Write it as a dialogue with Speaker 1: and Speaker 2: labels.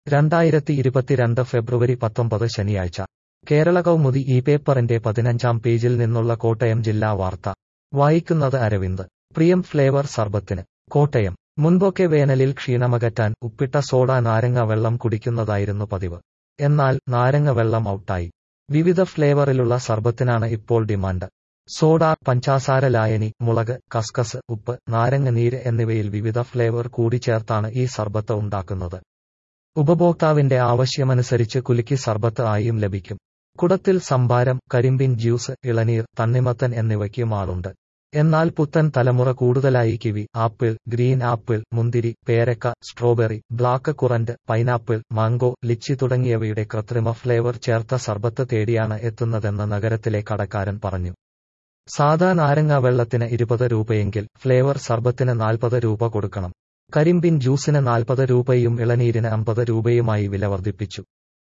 Speaker 1: രണ്ടായിരത്തി ഇരുപത്തിരണ്ട് ഫെബ്രുവരി പത്തൊമ്പത് ശനിയാഴ്ച കേരള കൗമുദി ഈ പേപ്പറിന്റെ പതിനഞ്ചാം പേജിൽ നിന്നുള്ള കോട്ടയം ജില്ലാ വാർത്ത വായിക്കുന്നത് അരവിന്ദ് പ്രിയം ഫ്ലേവർ സർബത്തിന് കോട്ടയം മുൻപൊക്കെ വേനലിൽ ക്ഷീണമകറ്റാൻ ഉപ്പിട്ട സോഡ നാരങ്ങ വെള്ളം കുടിക്കുന്നതായിരുന്നു പതിവ് എന്നാൽ നാരങ്ങ വെള്ളം ഔട്ടായി വിവിധ ഫ്ലേവറിലുള്ള സർബത്തിനാണ് ഇപ്പോൾ ഡിമാൻഡ് സോഡ പഞ്ചാസാര ലായനി മുളക് കസ്കസ് ഉപ്പ് നാരങ്ങ നീര് എന്നിവയിൽ വിവിധ ഫ്ലേവർ കൂടി ചേർത്താണ് ഈ സർബത്ത് ഉണ്ടാക്കുന്നത് ഉപഭോക്താവിന്റെ ആവശ്യമനുസരിച്ച് കുലുക്കി സർബത്ത് ആയും ലഭിക്കും കുടത്തിൽ സംഭാരം കരിമ്പിൻ ജ്യൂസ് ഇളനീർ തണ്ണിമത്തൻ എന്നിവയ്ക്കും ആളുണ്ട് എന്നാൽ പുത്തൻ തലമുറ കൂടുതലായി കിവി ആപ്പിൾ ഗ്രീൻ ആപ്പിൾ മുന്തിരി പേരക്ക strawberry black currant pineapple mango lychee തുടങ്ങിയവയുടെ കൃത്രിമ ഫ്ലേവർ ചേർത്ത സർബത്ത് തേടിയാണ് എത്തുന്നതെന്ന് നഗരത്തിലെ കടക്കാരൻ പറഞ്ഞു സാധാ നാരങ്ങ വെള്ളത്തിന് ഇരുപത് രൂപയെങ്കിൽ ഫ്ലേവർ സർബത്തിന് നാൽപ്പത് രൂപ കൊടുക്കണം കരിമ്പിൻ ജ്യൂസിന് നാൽപ്പത് രൂപയും ഇളനീരിന് അമ്പത് രൂപയുമായി വില വർദ്ധിപ്പിച്ചു